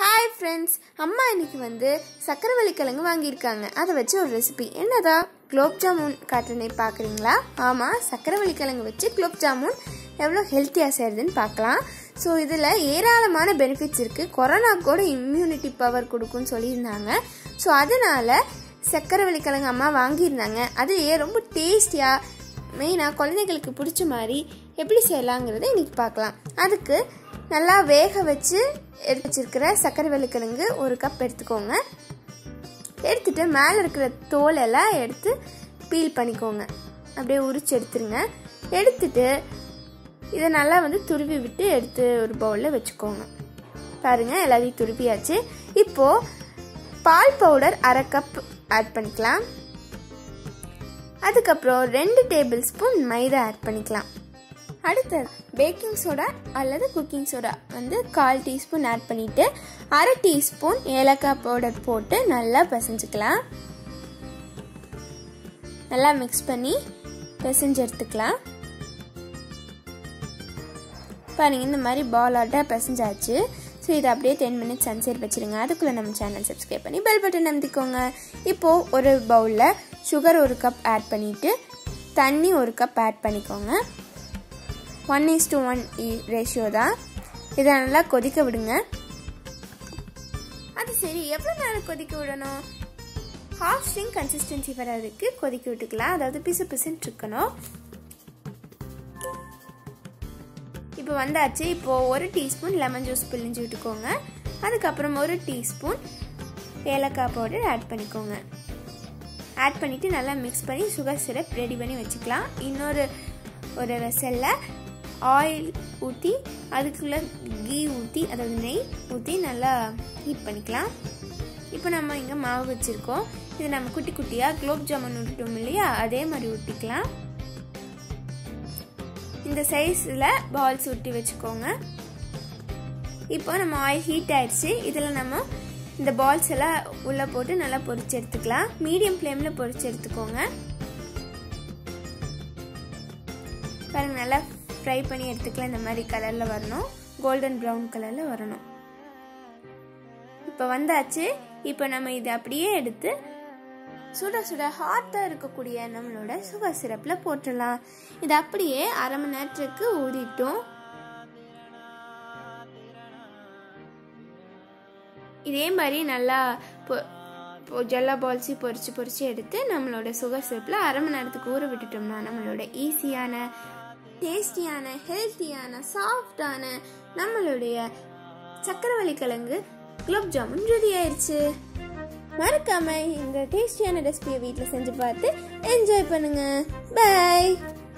hi friends அம்மா இன்னைக்கு வந்து சக்கரவள்ளி கிழங்கு வாங்கியிருக்காங்க அதை வச்சு ஒரு ரெசிபி என்னதா குலோப் ஜாமுன் காட்டுறனே பார்க்குறீங்களா ஆமாம் சக்கரவள்ளி கிழங்கு வச்சு குலோப் ஜாமுன் எவ்வளோ ஹெல்த்தியாக செய்கிறதுன்னு பார்க்கலாம் ஸோ இதில் ஏராளமான பெனிஃபிட்ஸ் இருக்குது கொரோனா கூட இம்யூனிட்டி பவர் கொடுக்குன்னு சொல்லியிருந்தாங்க ஸோ அதனால் சக்கரவள்ளி கிழங்கு அம்மா வாங்கியிருந்தாங்க அது ஏன் ரொம்ப டேஸ்டியாக மெயினாக குழந்தைங்களுக்கு பிடிச்ச மாதிரி எப்படி செய்யலாங்கிறத இன்னைக்கு பார்க்கலாம் அதுக்கு நல்லா வேக வச்சு எடுத்து வச்சிருக்கிற சக்கரை வெள்ளிக்கிழங்கு ஒரு கப் எடுத்துக்கோங்க எடுத்துட்டு மேலே இருக்கிற தோல் எல்லாம் எடுத்து பீல் பண்ணிக்கோங்க அப்படியே உரிச்சு எடுத்துருங்க எடுத்துட்டு இதை நல்லா வந்து துருவி விட்டு எடுத்து ஒரு பவுலில் வச்சுக்கோங்க பாருங்க எல்லாத்தையும் துருவியாச்சு இப்போ பால் பவுடர் அரை கப் ஆட் பண்ணிக்கலாம் அதுக்கப்புறம் ரெண்டு டேபிள் ஸ்பூன் மைதா ஆட் பண்ணிக்கலாம் அடுத்து பேக்கிங் சோடா அல்லது குக்கிங் சோடா வந்து கால் டீஸ்பூன் ஆட் பண்ணிட்டு அரை டீஸ்பூன் ஏலக்காய் பவுடர் போட்டு நல்லா பிசைஞ்சுக்கலாம் நல்லா மிக்ஸ் பண்ணி பிசைஞ்சு எடுத்துக்கலாம் பாருங்க இந்த மாதிரி பால் ஆட்டாக பிசைஞ்சாச்சு ஸோ இதை அப்படியே டென் மினிட்ஸ் சன்சைட் வச்சுருங்க அதுக்குள்ளே நம்ம சேனல் சப்ஸ்கிரைப் பண்ணி பெல் பட்டன் நம்பிக்கோங்க இப்போது ஒரு பவுலில் சுகர் ஒரு கப் ஆட் பண்ணிவிட்டு தண்ணி ஒரு கப் ஆட் பண்ணிக்கோங்க one is to one ratio தான் இதை நல்லா கொதிக்க விடுங்க அது சரி எவ்வளோ நேரம் கொதிக்க விடணும் ஹாஃப் ஸ்ட்ரிங் கன்சிஸ்டன்சி வர்றதுக்கு கொதிக்க விட்டுக்கலாம் அதாவது பிசு பிசுன்னு இருக்கணும் இப்போ வந்தாச்சு இப்போ ஒரு டீஸ்பூன் லெமன் ஜூஸ் பிழிஞ்சு விட்டுக்கோங்க அதுக்கப்புறம் ஒரு டீஸ்பூன் ஏலக்காய் பவுடர் ஆட் பண்ணிக்கோங்க ஆட் பண்ணிவிட்டு நல்லா மிக்ஸ் பண்ணி சுகர் சிரப் ரெடி பண்ணி வச்சுக்கலாம் இன்னொரு ஒரு வெசலில் ஆயில் ஊற்றி அதுக்குள்ளே கீ ஊற்றி அதாவது நெய் ஊற்றி நல்லா ஹீட் பண்ணிக்கலாம் இப்போ நம்ம இங்கே மாவு வச்சுருக்கோம் இது நம்ம குட்டி குட்டியாக குலோப் ஜாமுன் ஊட்டிட்டோம் இல்லையா அதே மாதிரி ஊற்றிக்கலாம் இந்த சைஸில் பால்ஸ் ஊட்டி வச்சுக்கோங்க இப்போ நம்ம ஆயில் ஹீட் ஆயிடுச்சு இதில் நம்ம இந்த பால்ஸ் எல்லாம் உள்ளே போட்டு நல்லா பொரிச்சு எடுத்துக்கலாம் மீடியம் ஃப்ளேமில் பொரிச்சு எடுத்துக்கோங்க பாருங்க நல்லா ஃப்ரை பண்ணி எடுத்துக்கலாம் இந்த மாதிரி கலரில் வரணும் கோல்டன் ப்ரௌன் கலரில் வரணும் இப்போ வந்தாச்சு இப்போ நம்ம இதை அப்படியே எடுத்து சுட சுட ஹாட்டாக இருக்கக்கூடிய நம்மளோட சுகர் சிரப்பில் போட்டுடலாம் இது அப்படியே அரை மணி நேரத்துக்கு ஊறிட்டோம் இதே மாதிரி நல்லா ஜெல்லா பால்ஸி பொரிச்சு பொரிச்சு எடுத்து நம்மளோட சுகர் சிரப்பில் அரை மணி நேரத்துக்கு ஊற விட்டுட்டோம்னா நம்மளோட ஈஸியான டேஸ்டியான ஹெல்த்தியான சாஃப்டான நம்மளுடைய சக்கரவள்ளி கிழங்கு குலோப் ஜாமுன் ரெடி ஆயிடுச்சு மறக்காம இந்த டேஸ்டியான ரெசிபியை வீட்டில் செஞ்சு பார்த்து என்ஜாய் பண்ணுங்க பாய்